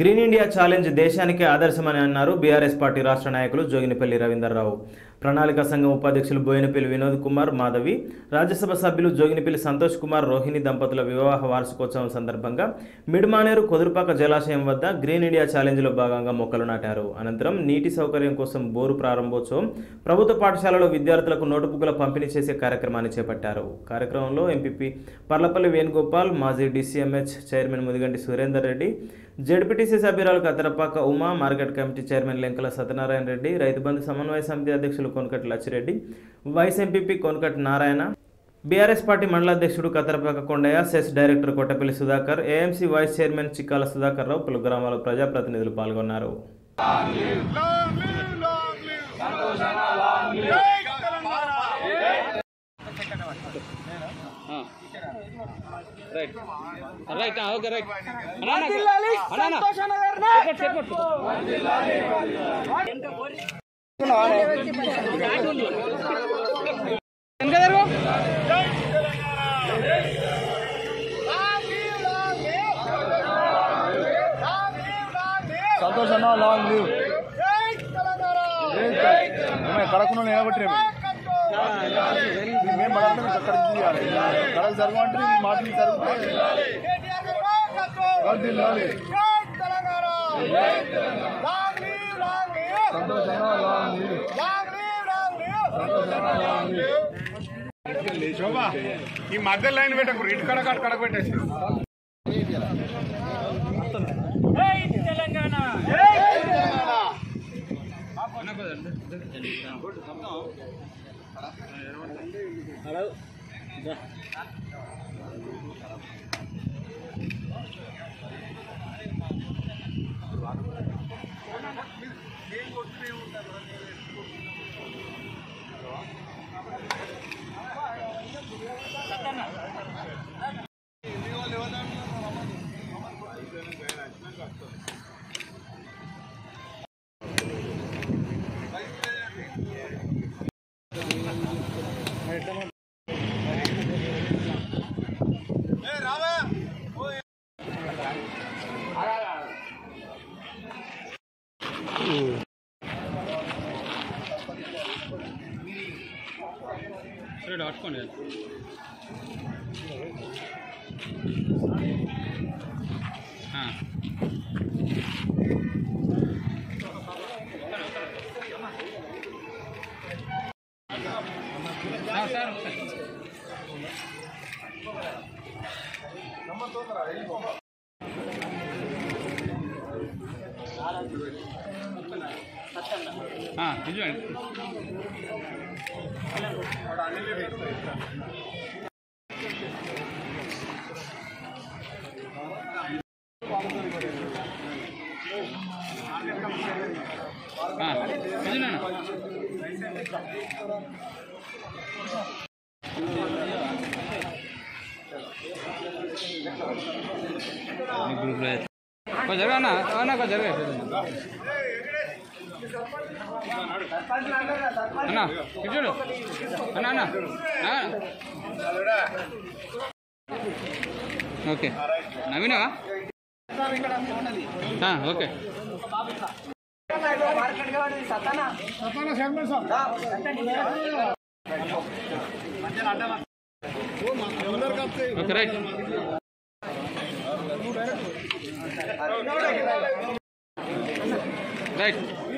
Green India challenge దేశానికే ఆదర్శమని అన్నారు BRS party రాష్ట్ర నాయకులు జోగినిపల్లి రవీందర్రావు ప్రణాళిక సంఘం ఉపాధ్యక్షులు బోయినపల్లి వినోద్ కుమార్ మాధవి రాజ్యసభ సభ్యులు జోగినిపల్లి సంతోష్ కుమార్ రోహిణి దంపతుల వివాహ వార్షికోత్సవం సందర్భంగా మిడ్మానేరు కొదురుపాక జలాశయం వద్ద గ్రీన్ ఇండియా ఛాలెంజ్లో భాగంగా మొక్కలు నాటారు అనంతరం నీటి సౌకర్యం కోసం బోరు ప్రారంభోత్సవం ప్రభుత్వ పాఠశాలలో విద్యార్థులకు నోటుబుక్ల పంపిణీ చేసే కార్యక్రమాన్ని చేపట్టారు కార్యక్రమంలో ఎంపీపీ పర్లపల్లి వేణుగోపాల్ మాజీ DCMH chairman Mudiganti Surender Reddy ZPTC సభ్యురాలు Katarapaka Uma market committee chairman Lenkala Satyanarayana Reddy Rythu Bandhu సమన్వయ సమితి అధ్యక్షులు Konakati Lachireddy vice MPP Konakati Narayana BRS party మండల అధ్యక్షుడు Katarapaka Kondaiah cess director Kottapalli Sudhakar AMC vice chairman Chikkala Sudhakar Rao పలు గ్రామాల ప్రజాప్రతినిధులు పాల్గొన్నారు Long live, long live. Jai Telangana. Right right okay right అన్నా అన్నా అన్నా చెప్పు వెనక జరుగు Long live, long live. Long live, long live. Santosh అన్న లాంగ్ లీవ్ జై తెలంగాణ. కడకుండా నిలబట్టి మేము పడాలంటే మీకు అక్కడ తీయాలి కడకు జరగమంటే మీ మాట మీకు జరుగుతుంది కేటీఆర్ గారి నాయకత్వం. వర్ధిల్లాలి. జై Telangana. Long live, long live. Santosh అన్న long live Long live, long live. Shobha ఈ మధ్య లైన్ పెట్టకు ఇటు కడ కడ కడ పెట్టేసి సరే పట్టుకోండి ఆ. ఆ, సార్ ఒకసారి. ఆ, నిజమండి ఆ, నిజమేనా కొంచెం జరగా అన్న అన్న కొంచెం జరగా అన్న ఇటు చూడు అన్న అన్న ఆ. ఓకే నవీనవా ఆ, ఓకే ఓకే రైట్ రైట్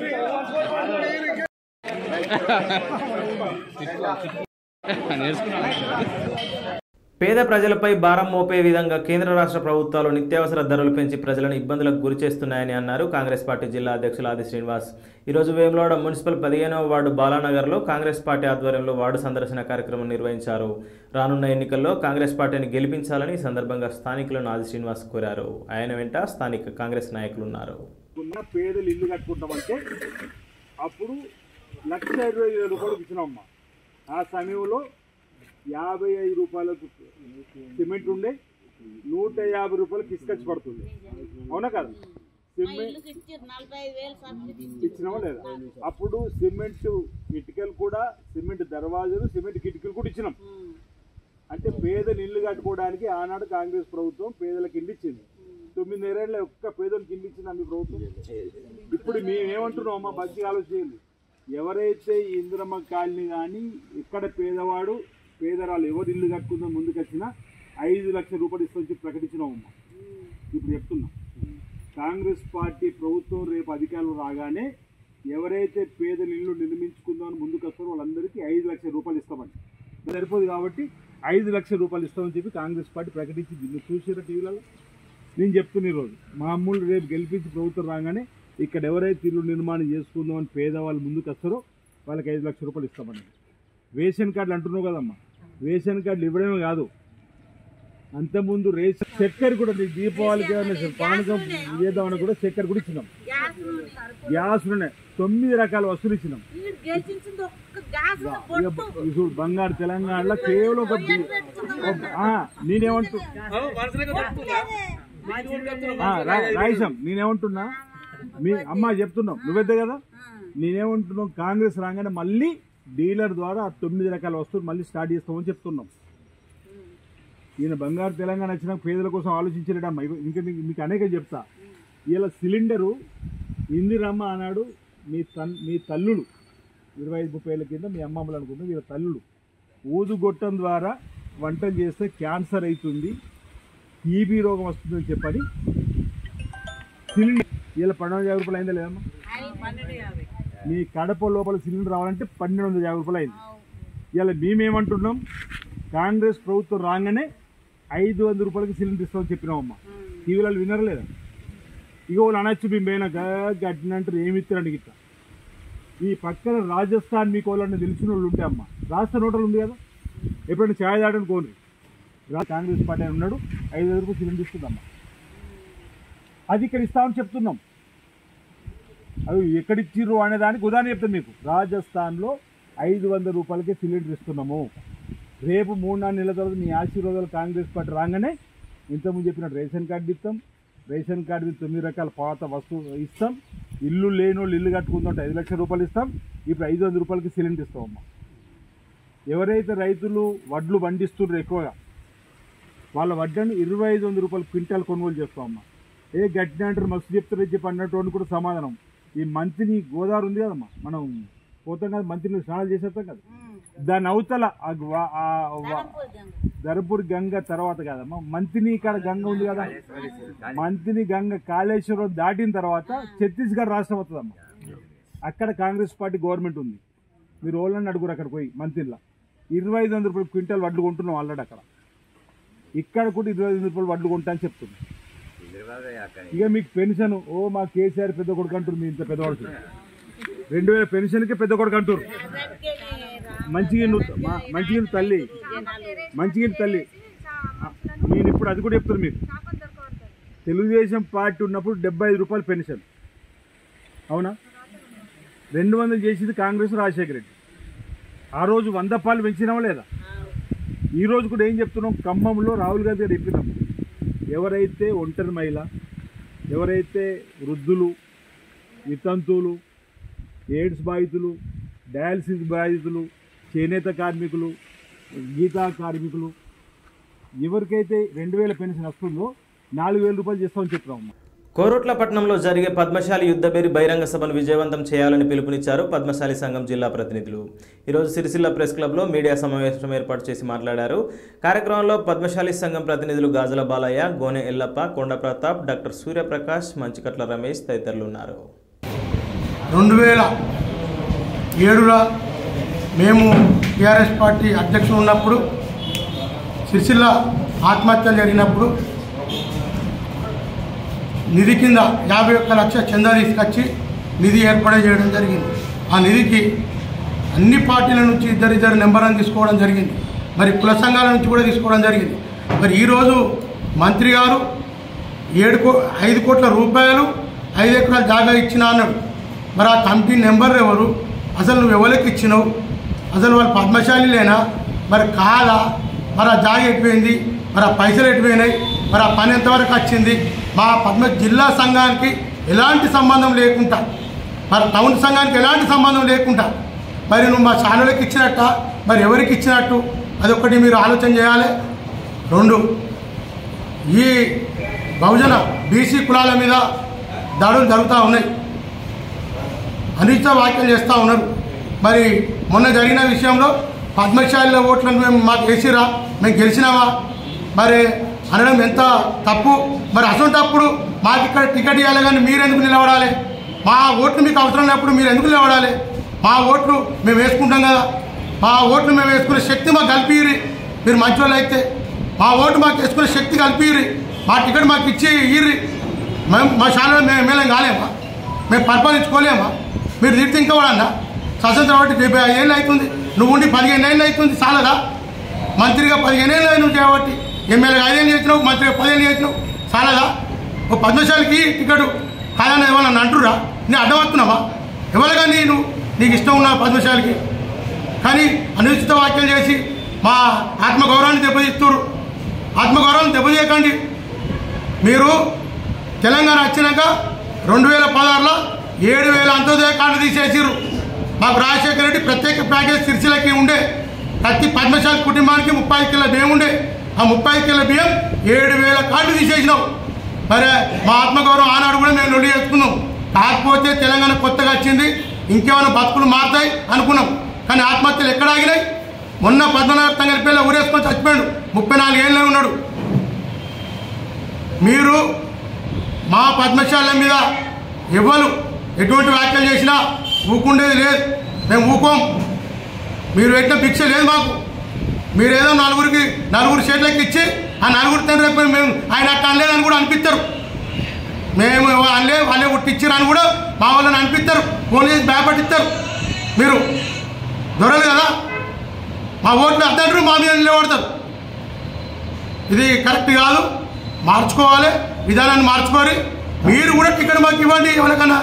నేర్చుకున్నాను పేద ప్రజలపై భారం మోపే విధంగా కేంద్ర రాష్ట్ర ప్రభుత్వాలు నిత్యావసర ధరలు పెంచి ప్రజలను ఇబ్బందులకు గురి చేస్తున్నాయని అన్నారు కాంగ్రెస్ పార్టీ జిల్లా అధ్యక్షులు ఆది శ్రీనివాస్ ఈరోజు వేములవాడ మున్సిపల్ పదిహేనవ వార్డు బాలానగర్లో కాంగ్రెస్ పార్టీ ఆధ్వర్యంలో వార్డు సందర్శన కార్యక్రమం నిర్వహించారు రానున్న ఎన్నికల్లో కాంగ్రెస్ పార్టీని గెలిపించాలని ఈ సందర్భంగా స్థానికులను ఆది శ్రీనివాస్ కోరారు ఆయన వెంట స్థానిక కాంగ్రెస్ నాయకులు ఉన్నారు ఉన్న పేదలు ఇల్లు కట్టుకుంటామంటే అప్పుడు లక్ష ఇరవై వేల రూపాయలు ఇచ్చినామమ్మా ఆ సమయంలో యాభై ఐదు రూపాయలకు సిమెంట్ ఉండే నూట యాభై రూపాయలకు ఇసుకొచ్చి పడుతుంది అవునా కదా సిమెంట్ ఇల్లుకి ఇచ్చారు నలభై ఐదు వేలు సబ్సిడీ ఇచ్చినామా లేదా అప్పుడు సిమెంట్ ఇటుకలు కూడా సిమెంట్ దర్వాజాలు సిమెంట్ కిటికలు కూడా ఇచ్చినాం అంటే పేదలు ఇల్లు కట్టుకోవడానికి ఆనాడు కాంగ్రెస్ ప్రభుత్వం పేదలకు ఇల్లు ఇచ్చింది తొమ్మిది నెలల ఒక్క పేదోనికి ఇల్లు ఇచ్చిందా మీ ప్రభుత్వం ఇప్పుడు మేము ఏమంటున్నాం అమ్మా మంచిగా ఆలోచించండి ఎవరైతే ఈ ఇందిరమ్మ కాలనీ కానీ ఇక్కడ పేదవాడు పేదరాలు ఎవరు ఇల్లు కట్టుకుందో ముందుకు వచ్చినా ఐదు లక్షల రూపాయలు ఇస్తామని చెప్పి ప్రకటించినామమ్మా ఇప్పుడు చెప్తున్నా కాంగ్రెస్ పార్టీ ప్రభుత్వం రేపు అధికారంలో రాగానే ఎవరైతే పేదలు ఇల్లు నిర్మించుకుందామని ముందుకు వస్తారో వాళ్ళందరికీ ఐదు లక్షల రూపాయలు ఇస్తామని సరిపోదు కాబట్టి ఐదు లక్షల రూపాయలు ఇస్తామని చెప్పి కాంగ్రెస్ పార్టీ ప్రకటించింది మీరు చూసారా టీవీలలో నేను చెప్తున్న ఈరోజు మామూలు రేపు గెలిపించి ప్రభుత్వం రాగానే ఇక్కడ ఎవరైతే ఇల్లు నిర్మాణం చేసుకుందామని పేదవాళ్ళు ముందుకు వస్తారో వాళ్ళకి ఐదు లక్షల రూపాయలు ఇస్తామని రేషన్ కార్డులు అంటున్నావు కదమ్మా రేషన్ కార్డులు ఇవ్వడమే కాదు అంతకుముందు రేషన్ చక్కెర కూడా నీకు దీపావళికి ఏమైనా పానకం చేద్దామని కూడా చక్కెర కూడా ఇచ్చినాం గ్యాస్ ఉంది. గ్యాస్ తొమ్మిది రకాల వస్తువులు ఇచ్చినాం వీడు గెలిచింది ఒక్క గ్యాస్ ఇక బొట్టు ఇప్పుడు బంగారు తెలంగాణలో కేవలం ఒక దీ- ఒక- ఆ, నేనేమంటు ఆ, రా- రాయిసం నేనేమంటున్నా మీ అమ్మ చెప్తున్నావు నువ్వెద్దే కదా నేనేమంటున్నావు కాంగ్రెస్ రాగానే మళ్ళీ డీలర్ ద్వారా ఆ తొమ్మిది రకాల వస్తువులు మళ్ళీ స్టార్ట్ చేస్తామని చెప్తున్నాం ఈయన బంగారు తెలంగాణ వచ్చిన పేదల కోసం ఆలోచించలేడమ్మా ఇగో ఇంకా మీకు మీకు అనేక చెప్తా ఇలా సిలిండరు ఇందిరమ్మ అన్నాడు మీ తన్ మీ తల్లుడు ఇరవై ఐదు ముప్పై ఏళ్ళ కింద మీ అమ్మమ్మలు అనుకుంటే వీళ్ళ తల్లుడు ఊదుగొట్టం ద్వారా వంటలు చేస్తే క్యాన్సర్ అవుతుంది టీబీ రోగం వస్తుందని చెప్పని సిలిండర్ ఇలా పన్నెండు యాభై రూపాయలు అయిందా లేదమ్మా మీ కడప లోపల సిలిండర్ రావాలంటే పన్నెండు వందల యాభై రూపాయలు అయింది ఇలా మేమేమంటున్నాం కాంగ్రెస్ ప్రభుత్వం రాగానే ఐదు వందల రూపాయలకి సిలిండర్ ఇస్తామని చెప్పినామమ్మా టీవీలలో వినరు లేదా ఇక వాళ్ళు అనొచ్చు మేము పోయినాక గట్టినంటారు ఏమి ఇస్తారండి గిట్ట ఈ పక్కన రాజస్థాన్ మీకు వాళ్ళని తెలిసిన వాళ్ళు ఉంటే అమ్మా రాజస్థాన్ హోటల్ ఉంది కదా ఎప్పుడైనా ఛాయ్ తాగడానికి కోండి రా- కాంగ్రెస్ పార్టీ ఆయన ఉన్నాడు ఐదు వందల రూపాయలు సిలిండర్ ఇస్తుందమ్మా అది ఇక్కడ ఇస్తామని చెప్తున్నాం అవి ఎక్కడిచ్చిర్రు అనే దానికి ఉదాహరణ చెప్తాను మీకు రాజస్థాన్లో ఐదు వందల రూపాయలకి సిలిండర్ ఇస్తున్నాము రేపు మూడు నాలుగు నెలల తర్వాత మీ ఆశీర్వాదాలు కాంగ్రెస్ పార్టీ రాగానే ఇంతకుముందు చెప్పినట్టు రేషన్ కార్డు ఇస్తాం రేషన్ కార్డు మీద తొమ్మిది రకాల పాత వస్తువు ఇస్తాం ఇల్లు లేని వాళ్ళు ఇల్లు కట్టుకుందంటే ఐదు లక్షల రూపాయలు ఇస్తాం ఇప్పుడు ఐదు వందల రూపాయలకి సిలిండర్ ఇస్తామమ్మా ఎవరైతే రైతులు వడ్లు పండిస్తున్నారు ఎక్కువగా వాళ్ళ వడ్లను ఇరవై ఐదు వందల రూపాయలు క్వింటాల్ కొనుగోలు చేస్తామమ్మా ఏ గట్టి అంటారు మస్తు చెప్తారు చెప్పి అన్నట్టు అని కూడా సమాధానం ఈ మంత్రిని గోదావరి ఉంది కదమ్మా మనం పోతాం కదా మంత్రిని స్నానాలు చేసేస్తాం కదా దాని అవతల ఆ గ్వా- ఆ వా- ధర్పూర్ గంగ తర్వాత కదమ్మా మంతిని ఇక్కడ గంగ ఉంది కదా మంతిని గంగ కాళేశ్వరం దాటిన తర్వాత ఛత్తీస్గఢ్ రాష్ట్రం వస్తుందమ్మా అక్కడ కాంగ్రెస్ పార్టీ గవర్నమెంట్ ఉంది మీరు ఓళ్ళని అడుగురు అక్కడ పోయి మంతిన్లో ఇరవై ఐదు వందల రూపాయలు క్వింటాల్ వడ్లు కొంటున్నాం ఆల్రెడీ అక్కడ ఇక్కడ కూడా ఇరవై ఐదు వందల రూపాయలు వడ్లు కొంటా అని చెప్తున్నాం ఇక మీకు పెన్షన్ ఓ మా కేసీఆర్ పెద్ద కొడుకు అంటారు మీ ఇంత పెద్దవాడు రెండు వేల పెన్షన్కి పెద్ద కొడుకు అంటారు మంచిగా నువ్వు- మా- మంచిగా నువ్వు తల్లి మంచిగా తల్లి నేను ఇప్పుడు అది కూడా చెప్తాను మీకు తెలుగుదేశం పార్టీ ఉన్నప్పుడు డెబ్బై ఐదు రూపాయలు పెన్షన్ అవునా రెండు వందలు చేసింది కాంగ్రెస్ రాజశేఖర రెడ్డి ఆ రోజు వంద పాలు పెంచినామా లేదా ఈ రోజు కూడా ఏం చెప్తున్నాం ఖమ్మంలో రాహుల్ గాంధీ గారు చెప్పినాం ఎవరైతే ఒంటరి మహిళ ఎవరైతే వృద్ధులు వితంతువులు ఎయిడ్స్ బాధితులు డయాలసిస్ బాధితులు చేనేత కార్మికులు గీతా కార్మికులు ఎవరికైతే రెండు వేల పెన్షన్ వస్తుందో నాలుగు వేల రూపాయలు చేస్తామని చెప్తున్నాం కోరుట్లపట్నంలో జరిగే పద్మశాలి యుద్ధబేరి బహిరంగ సభను విజయవంతం చేయాలని పిలుపునిచ్చారు పద్మశాలి సంఘం జిల్లా ప్రతినిధులు ఈరోజు సిరిసిల్ల ప్రెస్ క్లబ్లో మీడియా సమావేశం ఏర్పాటు చేసి మాట్లాడారు కార్యక్రమంలో పద్మశాలి సంఘం ప్రతినిధులు గాజుల బాలయ్య గోనె ఎల్లప్ప కొండ ప్రతాప్ డాక్టర్ సూర్యప్రకాష్ మంచికట్ల రమేష్ తదితరులు ఉన్నారు రెండు వేల ఏడులో మేము టీఆర్ఎస్ పార్టీ అధ్యక్షుడు ఉన్నప్పుడు సిరిసిల్ల ఆత్మహత్యలు జరిగినప్పుడు నిధి కింద యాభై ఒక్క లక్ష చందా తీసుకొచ్చి నిధి ఏర్పాటు చేయడం జరిగింది ఆ నిధికి అన్ని పార్టీల నుంచి ఇద్దరిద్దరు నెంబర్లను తీసుకోవడం జరిగింది మరి కుల సంఘాల నుంచి కూడా తీసుకోవడం జరిగింది మరి ఈరోజు మంత్రి గారు ఏడు కో ఐదు కోట్ల రూపాయలు ఐదు ఎకరాల జాగా ఇచ్చిన అన్నాడు మరి ఆ కమిటీ నెంబర్ ఎవరు అసలు నువ్వు ఎవరికి ఇచ్చినావు అసలు వాళ్ళు పద్మశాలి లేనా మరి కాదా మరి ఆ జాగా ఎటుపోయింది మరి ఆ పైసలు ఎటుపోయినాయి మరి ఆ పని ఎంతవరకు వచ్చింది మా పద్మ జిల్లా సంఘానికి ఎలాంటి సంబంధం లేకుండా మరి టౌన్ సంఘానికి ఎలాంటి సంబంధం లేకుండా మరి నువ్వు మా ఛానల్కి ఇచ్చినట్ట మరి ఎవరికి ఇచ్చినట్టు అదొకటి మీరు ఆలోచన చేయాలి రెండు ఈ బహుజన బీసీ కులాల మీద దాడులు జరుగుతూ ఉన్నాయి అనిష్ట వ్యాఖ్యలు చేస్తూ ఉన్నారు మరి మొన్న జరిగిన విషయంలో పద్మశాలిలో ఓట్లను మేము మాకు వేసిరా మేము గెలిచినామా మరి అనడం ఎంత తప్పు మరి అసంటప్పుడు మాకు ఇక్కడ టికెట్ ఇవ్వాలి కానీ మీరు ఎందుకు నిలబడాలి మా ఓట్లు మీకు అవసరం లేనప్పుడు మీరు ఎందుకు నిలబడాలి మా ఓట్లు మేము వేసుకుంటాం కదా మా ఓట్లు మేము వేసుకునే శక్తి మాకు కలిపిరి మీరు మంచోళ్ళు అయితే మా ఓటు మాకు వేసుకునే శక్తి కలిపిరి మా టికెట్ మాకు ఇచ్చి ఇర్రి మేము మా శాలలో మేము ఎమ్మెల్యే కాలేమా మేము పరిపాలించుకోలేమా మీరు తిడితే ఇంకా కూడా అన్నా స్వతంత్రం బట్టి డెబ్బై ఐదు ఏళ్ళు అవుతుంది నువ్వు ఉండి పదిహేను ఏళ్ళు అవుతుంది చాలదా మంత్రిగా పదిహేను ఏళ్ళు నువ్వు చేయబట్టి ఎమ్మెల్యేగా ఐదేళ్ళు చేసినావు మంత్రిగా పదిహేను చేసినావు చాలదా ఓ పద్మశాలికి టికెట్ కాదని ఏమన్నా అంటురా నేను అడ్డం వస్తున్నావా ఎవరుగా నేను నీకు ఇష్టం ఉన్న పద్మశాలికి కానీ అనుచిత వ్యాఖ్యలు చేసి మా ఆత్మగౌరవాన్ని దెబ్బతీస్తున్నారు ఆత్మగౌరవాన్ని దెబ్బతీయకండి మీరు తెలంగాణ వచ్చినాక రెండు వేల పదహారులో ఏడు వేల అంత్యోదయ కార్డు తీసేసిర్రు మాకు రాజశేఖర రెడ్డి ప్రత్యేక ప్యాకేజ్ సిరిసిలకి ఉండే ప్రతి పద్మశాలి కుటుంబానికి ముప్పై కిలో బియ్యం ఉండే ఆ ముప్పై కిలో బియ్యం ఏడు వేల కార్డు తీసేసినావు మరి మా ఆత్మగౌరవం ఆనాడు కూడా మేము నొల్లి చేసుకున్నాం కాకపోతే తెలంగాణ కొత్తగా వచ్చింది ఇంకేమైనా బతుకులు మారుతాయి అనుకున్నాం కానీ ఆత్మహత్యలు ఎక్కడ ఆగినాయి మొన్న పద్మనాభ తంగలిపల్లి ఊరేసుకొని చచ్చిపోయాడు ముప్పై నాలుగు ఏళ్ళే ఉన్నాడు మీరు మా పద్మశాల మీద ఎవరు ఎటువంటి వ్యాఖ్యలు చేసినా ఊకుండేది లేదు మేము ఊకోం మీరు పెట్టిన భిక్ష లేదు మాకు మీరు ఏదో నలుగురికి నలుగురు చేతులకి ఇచ్చి ఆ నలుగురు తండ్రి రేపు మేము ఆయన అట్లా అనలేదని కూడా అనిపిస్తారు మేము వాళ్ళే వాళ్ళే పుట్టించారు అని కూడా మా వాళ్ళని అనిపిస్తారు ఫోన్ చేసి భయపడిస్తారు మీరు దొరలు కదా మా ఓట్లు అద్దంటారు మా మీద నిలబడతారు ఇది కరెక్ట్ కాదు మార్చుకోవాలి విధానాన్ని మార్చుకోవాలి మీరు కూడా టికెట్ మాకు ఇవ్వండి ఎవరికన్నా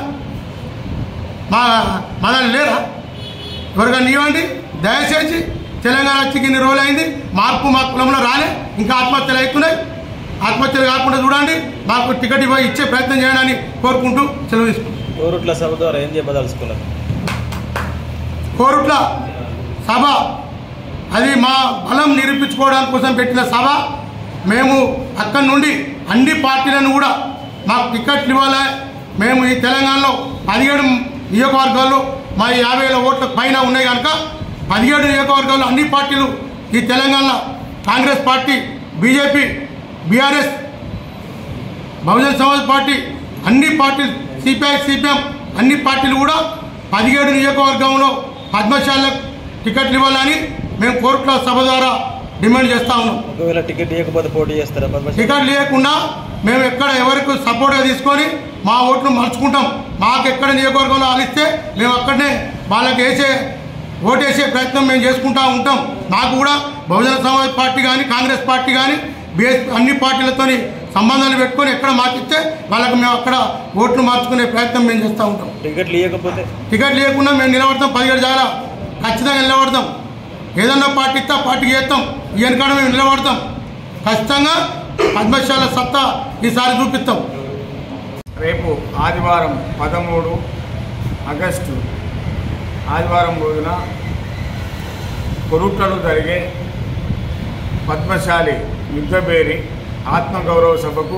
మా మా దాన్ని లేరా ఎవరికన్నా ఇవ్వండి దయచేసి తెలంగాణ వచ్చి ఇన్ని రోజులు అయింది మార్పు మా కులంలో రాలే ఇంకా ఆత్మహత్యలు అవుతున్నాయి ఆత్మహత్యలు కాకుండా చూడండి మాకు టికెట్ ఇవ్వ ఇచ్చే ప్రయత్నం చేయడానికి కోరుకుంటూ సెలవు తీసుకుంటాం కోరుట్ల సభ ద్వారా ఏం చెప్పదలుచుకున్నారు కోరుట్ల సభ అది మా బలం నిరూపించుకోవడానికి కోసం పెట్టిన సభ మేము అక్కడి నుండి అన్ని పార్టీలను కూడా మాకు టికెట్లు ఇవ్వాలి మేము ఈ తెలంగాణలో పదిహేడు నియోజకవర్గాల్లో మా యాభై వేల ఓట్ల పైన ఉన్నాయి కనుక పదిహేడు నియోజకవర్గాల్లో అన్ని పార్టీలు ఈ Telangana Congress party BJP BRS Bahujan Samaj party అన్ని పార్టీలు సిపిఐ సిపిఎం అన్ని పార్టీలు కూడా పదిహేడు నియోజకవర్గంలో పద్మశాలకు టికెట్లు ఇవ్వాలని మేము కోర్టుల సభ ద్వారా డిమాండ్ చేస్తా ఉన్నాం ఒకవేళ టికెట్ ఇవ్వకపోతే పోటీ చేస్తారా పద్మశాలి టికెట్ లేకుండా మేము ఎక్కడ ఎవరికి సపోర్ట్గా తీసుకొని మా ఓట్లు మలుచుకుంటాం మాకు ఎక్కడ నియోజకవర్గంలో ఆలిస్తే మేము అక్కడనే వాళ్ళకి వేసే ఓటేసే ప్రయత్నం మేము చేసుకుంటా ఉంటాం మాకు కూడా బహుజన సమాజ్ పార్టీ కానీ కాంగ్రెస్ పార్టీ కానీ బిఎస్ అన్ని పార్టీలతోని సంబంధాలు పెట్టుకొని ఎక్కడ మాకిస్తే వాళ్ళకి మేము అక్కడ ఓట్లు మార్చుకునే ప్రయత్నం మేము చేస్తూ ఉంటాం టికెట్లు ఇవ్వకపోతే టికెట్ లేకుండా మేము నిలబడతాం పదిహేడు జాగా ఖచ్చితంగా నిలబడతాం ఏదన్నా పార్టీ ఇస్తే ఆ పార్టీకి వేస్తాం ఈ వెనకాడ మేము నిలబడతాం ఖచ్చితంగా పద్మశాల సత్తా ఈసారి చూపిస్తాం రేపు ఆదివారం పదమూడు ఆగస్టు ఆదివారం రోజున కొరుట్లలో జరిగే పద్మశాలి యుద్ధబేరి ఆత్మగౌరవ సభకు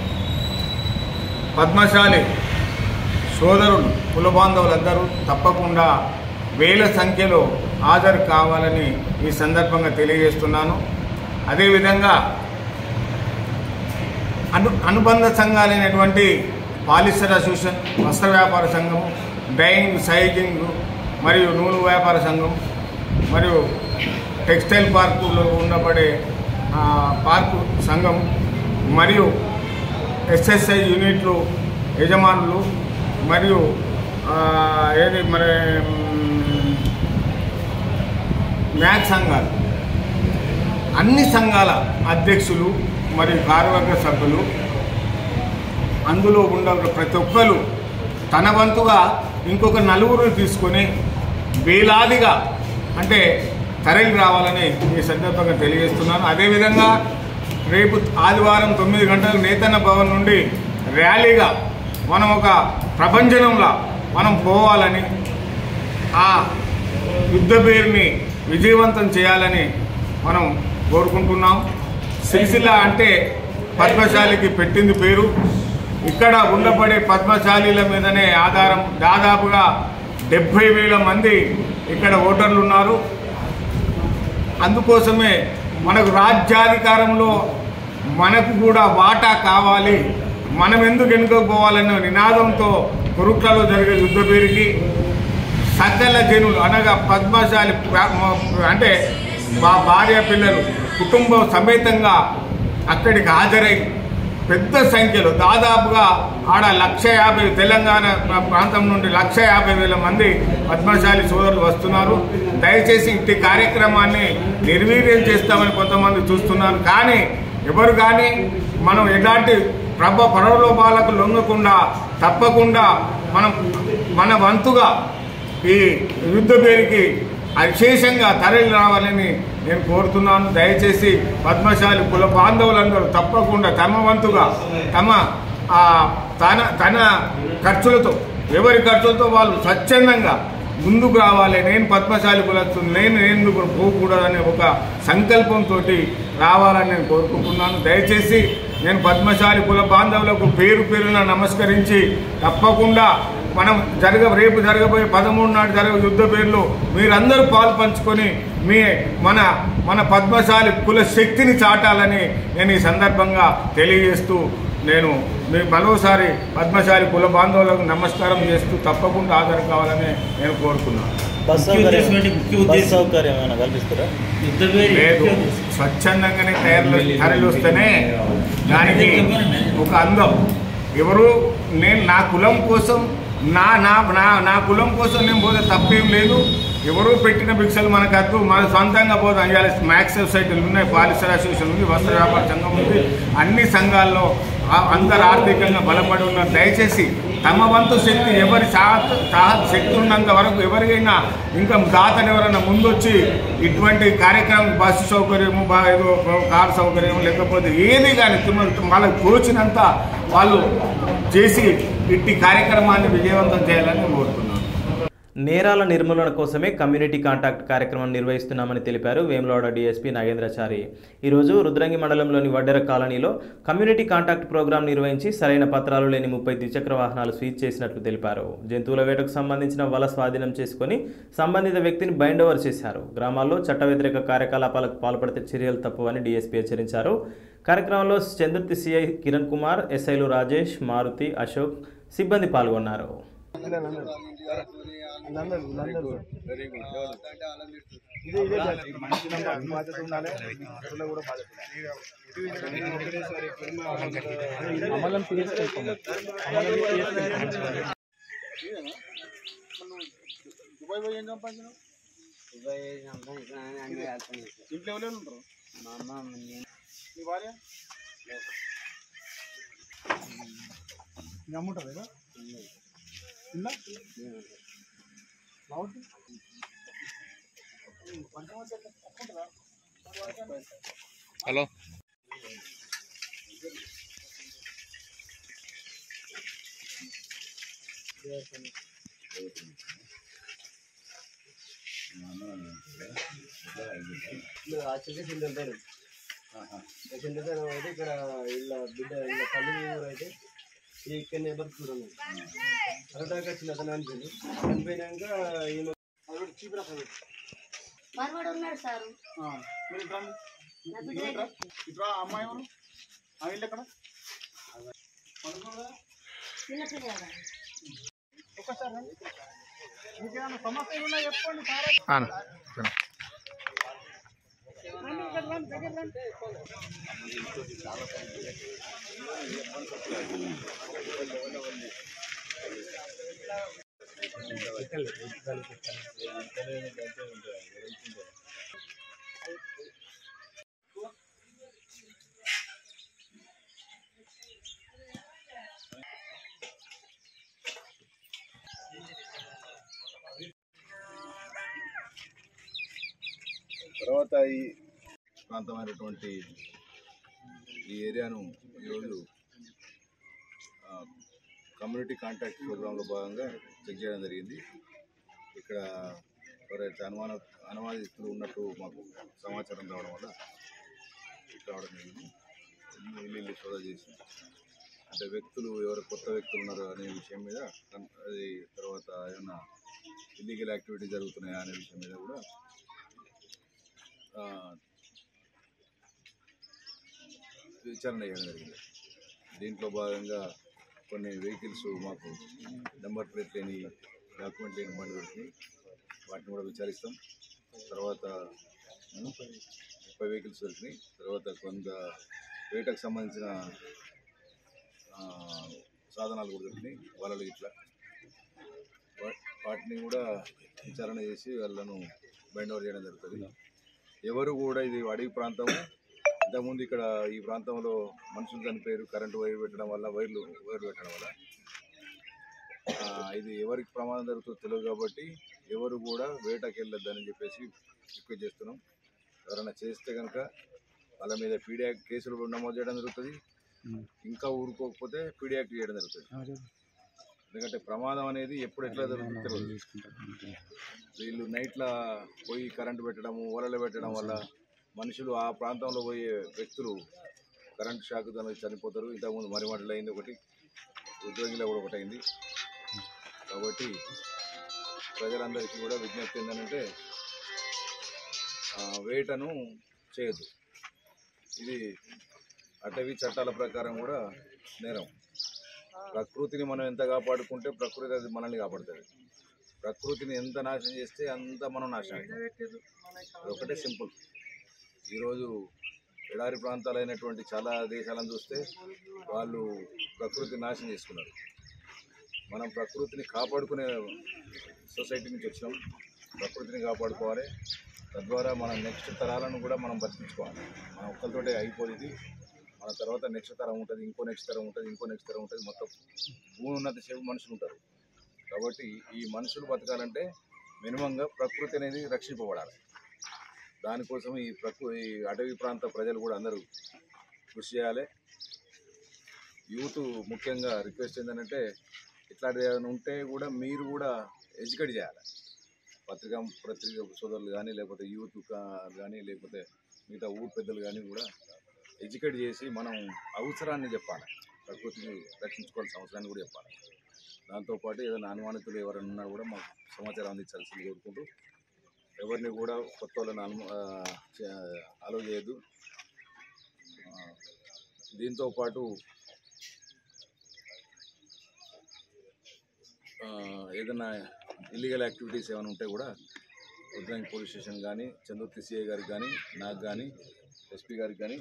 పద్మశాలి సోదరులు కుల బాంధవులందరూ తప్పకుండా వేల సంఖ్యలో హాజరు కావాలని ఈ సందర్భంగా తెలియజేస్తున్నాను అదేవిధంగా అను అనుబంధ సంఘాలైనటువంటి పాలిస్టర్ అసోసియేషన్ వస్త్ర వ్యాపార సంఘం డైయింగ్ సైజింగ్ మరియు నూనె వ్యాపార సంఘం మరియు టెక్స్టైల్ పార్కులో ఉండబడే ఆ, పార్కు సంఘం మరియు ఎస్ఎస్ఐ యూనిట్లు యజమానులు మరియు ఆ, ఏది మరి మ్, మ్యాచ్ సంఘాలు అన్ని సంఘాల అధ్యక్షులు మరియు కార్యవర్గ సభ్యులు అందులో ఉన్న ప్రతి ఒక్కరు తన వంతుగా ఇంకొక నలుగురు తీసుకొని వేలాదిగా అంటే తరలి రావాలని ఈ సందర్భంగా తెలియజేస్తున్నాను అదేవిధంగా రేపు ఆదివారం తొమ్మిది గంటల నేతన్న భవన్ నుండి ర్యాలీగా మనం ఒక ప్రభంజనంలా మనం పోవాలని ఆ యుద్ధ పేరుని విజయవంతం చేయాలని మనం కోరుకుంటున్నాం సిరిసిల్ల అంటే పద్మశాలికి పెట్టింది పేరు ఇక్కడ ఉండబడే పద్మశాలీల మీదనే ఆధారం దాదాపుగా డెబ్భై వేల మంది ఇక్కడ ఓటర్లు ఉన్నారు అందుకోసమే మనకు రాజ్యాధికారంలో మనకు కూడా వాటా కావాలి మనం ఎందుకు వెనుకపోవాలన్న నినాదంతో కురుట్లలో జరిగే యుద్ధ పేరుకి సకల జనులు అనగా పద్మశాలి ప్ర- అంటే మా భార్య పిల్లలు కుటుంబం సమేతంగా అక్కడికి హాజరై పెద్ద సంఖ్యలో దాదాపుగా ఆడ లక్ష యాభై తెలంగాణ ప్ర- ప్రాంతం నుండి లక్ష యాభై వేల మంది పద్మశాలి సోదరులు వస్తున్నారు దయచేసి ఇట్టి కార్యక్రమాన్ని నిర్వీర్యం చేస్తామని కొంతమంది చూస్తున్నారు కానీ ఎవరు కానీ మనం ఎలాంటి ప్రభ పరలోపాలకు లొంగకుండా తప్పకుండా మనం మన వంతుగా ఈ యుద్ధ పేరుకి విశేషంగా తరలి రావాలని నేను కోరుతున్నాను దయచేసి పద్మశాలి కుల బాంధవులందరూ తప్పకుండా తమ వంతుగా తమ ఆ, తన తన ఖర్చులతో ఎవరి ఖర్చులతో వాళ్ళు స్వచ్ఛందంగా ముందుకు రావాలి నేను పద్మశాలి కులస్తుని నేను ఎందుకు పోకూడదనే ఒక సంకల్పంతో రావాలని నేను కోరుకుంటున్నాను దయచేసి నేను పద్మశాలి కుల బాంధవులకు పేరు పేరున నమస్కరించి తప్పకుండా మనం జరగ రేపు జరగబోయే పదమూడు నాడు జరగ యుద్ధ పేరులో మీరందరూ పాలు పంచుకొని మీ మన మన పద్మశాలి కుల శక్తిని చాటాలని నేను ఈ సందర్భంగా తెలియజేస్తూ నేను మీ మరోసారి పద్మశాలి కుల బాంధవులకు నమస్కారం చేస్తూ తప్పకుండా హాజరు కావాలని నేను కోరుకున్నాను బస్ సౌకర్యం బస్ సౌకర్యం ఏమైనా కల్పిస్తారా లేదు స్వచ్ఛందంగానే తయారు తరలి వస్తేనే దానికి ఒక అందం ఎవరు నేను నా కులం కోసం నా నా నా నా కులం కోసం నేను పోతే తప్పేం లేదు ఎవరో పెట్టిన భిక్షలు మనకు వద్దు మన సొంతంగా పోదాం ఇవాళ మ్యాక్స్ సొసైటీలు ఉన్నాయి పాలిస్టర్ అసోసియేషన్ ఉంది వస్త్ర వ్యాపార సంఘం ఉంది అన్ని సంఘాల్లో ఆ- అందరు ఆర్థికంగా బలపడి ఉన్నారు దయచేసి తమ వంతు శక్తి ఎవరి సాహ సాహ శక్తి ఉన్నంత వరకు ఎవరికైనా ఇంకా దాతలు ఎవరైనా ముందొచ్చి ఇటువంటి కార్యక్రమం బస్సు సౌకర్యము బా- ఏదో కార్ సౌకర్యం లేకపోతే ఏది కానీ తిమ్మ- వాళ్ళకి తోచినంత వాళ్ళు చేసి ఇట్టి కార్యక్రమాన్ని విజయవంతం చేయాలని కోరుతున్నాను నేరాల నిర్మూలన కోసమే కమ్యూనిటీ కాంటాక్ట్ కార్యక్రమం నిర్వహిస్తున్నామని తెలిపారు వేములవాడ డీఎస్పీ నాగేంద్రచారి ఈరోజు రుద్రంగి మండలంలోని వడ్డెర కాలనీలో కమ్యూనిటీ కాంటాక్ట్ ప్రోగ్రాం నిర్వహించి సరైన పత్రాలు లేని ముప్పై ద్విచక్ర వాహనాలు సీజ్ చేసినట్లు తెలిపారు జంతువుల వేటకు సంబంధించిన వల స్వాధీనం చేసుకుని సంబంధిత వ్యక్తిని బైండ్ ఓవర్ చేశారు గ్రామాల్లో చట్ట వ్యతిరేక కార్యకలాపాలకు పాల్పడితే చర్యలు తప్పవని డీఎస్పీ హెచ్చరించారు కార్యక్రమంలో చంద్రుతి సిఐ కిరణ్ కుమార్ ఎస్ఐలు రాజేష్ మారుతి అశోక్ సిబ్బంది పాల్గొన్నారు ఇంట్లో ఎవరు ఉంటారు మీ భార్య మీ అమ్ముంటుంది కదా ఉందా బాగుంది హలో యాక్చువల్గా సింగల్ పేరు సింగల్ పేరు అయితే ఇక్కడ ఇలా బిడ్డ ఇలా తల్లి ఊరు అయితే ఇక్కడ నేబర్ దూరం అరటాక వచ్చింది అతను అనిపించింది చనిపోయినాక ఈయన మరవాడు ఉన్నాడు సారు మీరు ఇట్లా ఇట్లా ఇట్లా అమ్మాయి ఎవరు ఆ ఇల్లు ఎక్కడ చిన్నపిల్లగా ఒక్కసారి రండి. మీకేమైనా సమస్యలు ఉన్నాయా చెప్పండి సార్ తర్వాత ఈ ప్రాంతమైనటువంటి ఈ ఏరియాను ఈరోజు ఆ, కమ్యూనిటీ కాంటాక్ట్ ప్రోగ్రాంలో భాగంగా చెక్ చేయడం జరిగింది ఇక్కడ ఎవరైతే అనుమాన అనుమానిస్తులు ఉన్నట్టు మాకు సమాచారం రావడం వల్ల ఇక్కడ రావడం జరిగింది ఇల్లు ఇల్లు సోదా చేసి అంటే వ్యక్తులు ఎవరు కొత్త వ్యక్తులు ఉన్నారు అనే విషయం మీద కన్- అది తర్వాత ఏమన్నా ఇల్లీగల్ యాక్టివిటీ జరుగుతున్నాయా అనే విషయం మీద కూడా ఆ, విచారణ చేయడం జరిగింది దీంట్లో భాగంగా కొన్ని వెహికల్స్ మాకు నెంబర్ ప్లేట్ లేని డాక్యుమెంట్ లేని బండి దొరికి వాటిని కూడా విచారిస్తాం తర్వాత ఉమ్, ముప్పై వెహికల్స్ దొరికినాయి తర్వాత కొంత వేటకు సంబంధించిన ఆ, సాధనాలు కూడా దొరికినాయి వలలు ఇట్లా వా- వాటిని కూడా విచారణ చేసి వాళ్ళను బైండ్ ఓవర్ చేయడం జరుగుతుంది ఎవరు కూడా ఇది అడవి ప్రాంతము ఇంతకుముందు ఇక్కడ ఈ ప్రాంతంలో మనుషులు చనిపోయారు కరెంటు వైర్ పెట్టడం వల్ల వైర్లు వైర్లు పెట్టడం వల్ల ఆ, ఇది ఎవరికి ప్రమాదం జరుగుతుందో తెలియదు కాబట్టి ఎవరు కూడా వేటకి వెళ్ళొద్దని చెప్పేసి రిక్వెస్ట్ చేస్తున్నాం ఎవరైనా చేస్తే కనుక వాళ్ళ మీద పీడీ యాక్ట్ కేసులు కూడా నమోదు చేయడం జరుగుతుంది ఇంకా ఊరుకోకపోతే పీడీ యాక్ట్ చేయడం జరుగుతుంది ఎందుకంటే ప్రమాదం అనేది ఎప్పుడు ఎట్లా జరుగుతుందో తెలియదు వీళ్ళు నైట్ల పోయి కరెంటు పెట్టడము వలలు పెట్టడం వల్ల మనుషులు ఆ ప్రాంతంలో పోయే వ్యక్తులు కరెంట్ షాక్ దాని చనిపోతారు ఇంతకుముందు మరిమటలు అయింది ఒకటి ఉద్యోగిలో కూడా ఒకటి అయింది కాబట్టి ప్రజలందరికీ కూడా విజ్ఞప్తి ఏంటంటే ఆ, వేటను చేయొద్దు ఇది అటవీ చట్టాల ప్రకారం కూడా నేరం ప్రకృతిని మనం ఎంత కాపాడుకుంటే ప్రకృతి అది మనల్ని కాపాడుతుంది ప్రకృతిని ఎంత నాశనం చేస్తే అంత మనం నాశనం అవుతాం అదొకటే సింపుల్ ఈరోజు ఎడారి ప్రాంతాలైనటువంటి చాలా దేశాలను చూస్తే వాళ్ళు ప్రకృతి నాశనం చేసుకున్నారు మనం ప్రకృతిని కాపాడుకునే సొసైటీ నుంచి వచ్చినాం ప్రకృతిని కాపాడుకోవాలి తద్వారా మన నెక్స్ట్ తరాలను కూడా మనం బతికించుకోవాలి మన ఒక్కరితోటే అయిపోయింది మన తర్వాత నెక్స్ట్ తరం ఉంటుంది ఇంకో నెక్స్ట్ తరం ఉంటుంది ఇంకో నెక్స్ట్ తరం ఉంటుంది మొత్తం భూమి ఉన్నంతసేపు మనుషులు ఉంటారు కాబట్టి ఈ మనుషులు బతకాలంటే మినిమంగా ప్రకృతి అనేది రక్షింపబడాలి దానికోసం ఈ ప్రకృ ఈ అటవీ ప్రాంత ప్రజలు కూడా అందరూ కృషి చేయాలి యూత్ ముఖ్యంగా రిక్వెస్ట్ ఏంటంటే ఇట్లాంటిది ఏదైనా ఉంటే కూడా మీరు కూడా ఎడ్యుకేట్ చేయాలి పత్రికా పత్రిక సోదరులు కానీ లేకపోతే యూత్ కానీ లేకపోతే మిగతా ఊరు పెద్దలు కానీ కూడా ఎడ్యుకేట్ చేసి మనం అవసరాన్ని చెప్పాలి ప్రకృతిని రక్షించుకోవాల్సిన అవసరాన్ని కూడా చెప్పాలి దాంతోపాటు ఏదైనా అనుమానితులు ఎవరైనా ఉన్నా కూడా మాకు సమాచారం అందించాల్సింది కోరుకుంటూ ఎవరిని కూడా కొత్త వాళ్ళని అను అలో చేయొద్దు ఆ, దీంతో పాటు ఆ, ఏదైనా ఇల్లీగల్ యాక్టివిటీస్ ఏమైనా ఉంటే కూడా రుద్రంగి పోలీస్ స్టేషన్ కానీ చంద్రుతి సిఐ గారికి కానీ నాకు కానీ ఎస్పీ గారికి కానీ